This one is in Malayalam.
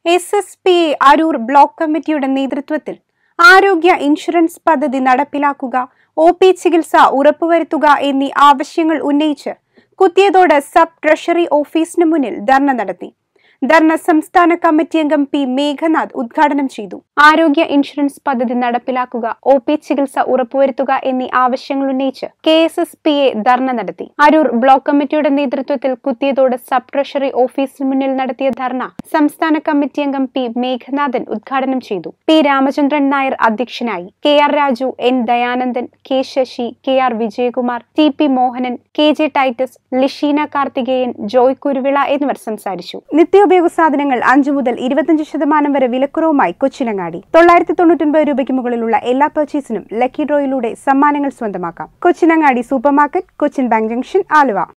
S S P A Aroor block കമ്മിറ്റിയുടെ നേതൃത്വത്തിൽ ആരോഗ്യ ഇൻഷുറൻസ് പദ്ധതി നടപ്പിലാക്കുക ഒ പി ചികിത്സ ഉറപ്പുവരുത്തുക എന്നീ ആവശ്യങ്ങൾ ഉന്നയിച്ച് കുത്തിയതോട് സബ് ട്രഷറി ഓഫീസിന് മുന്നിൽ ധർണ നടത്തി ധർണ സംസ്ഥാന കമ്മിറ്റി അംഗം പി മേഘനാഥ് ഉദ്ഘാടനം ചെയ്തു ആരോഗ്യ ഇൻഷുറൻസ് പദ്ധതി നടപ്പിലാക്കുക ഒ പി ചികിത്സ ഉറപ്പുവരുത്തുക എന്നീ ആവശ്യങ്ങൾ ഉന്നയിച്ച് K S S P A dharna നടത്തി അരൂർ ബ്ലോക്ക് കമ്മിറ്റിയുടെ നേതൃത്വത്തിൽ കുത്തിയതോട് സബ് ട്രഷറി ഓഫീസിന് മുന്നിൽ നടത്തിയ ധർണ സംസ്ഥാന കമ്മിറ്റി അംഗം പി മേഘനാഥൻ ഉദ്ഘാടനം ചെയ്തു പി രാമചന്ദ്രൻ നായർ അധ്യക്ഷനായി K R Raju N Dayanandan K Sasi K R Vijayakumar T P Mohanan K J Titus Lisheena Karthikeyan Joy Kuruvila എന്നിവർ സംസാരിച്ചു നിത്യോപയോഗ സാധനങ്ങൾ അഞ്ചു മുതൽ ഇരുപത്തിയഞ്ച് ശതമാനം വരെ വിലക്കുറവുമായി കൊച്ചിനങ്ങാടി തൊള്ളായിരത്തി തൊണ്ണൂറ്റൊൻപത് രൂപയ്ക്ക് മുകളിലുള്ള എല്ലാ പർച്ചേസിനും ലക്കി ഡ്രോയിലൂടെ സമ്മാനങ്ങൾ സ്വന്തമാക്കാം Kochinangadi super market Cochin bank junction Aluva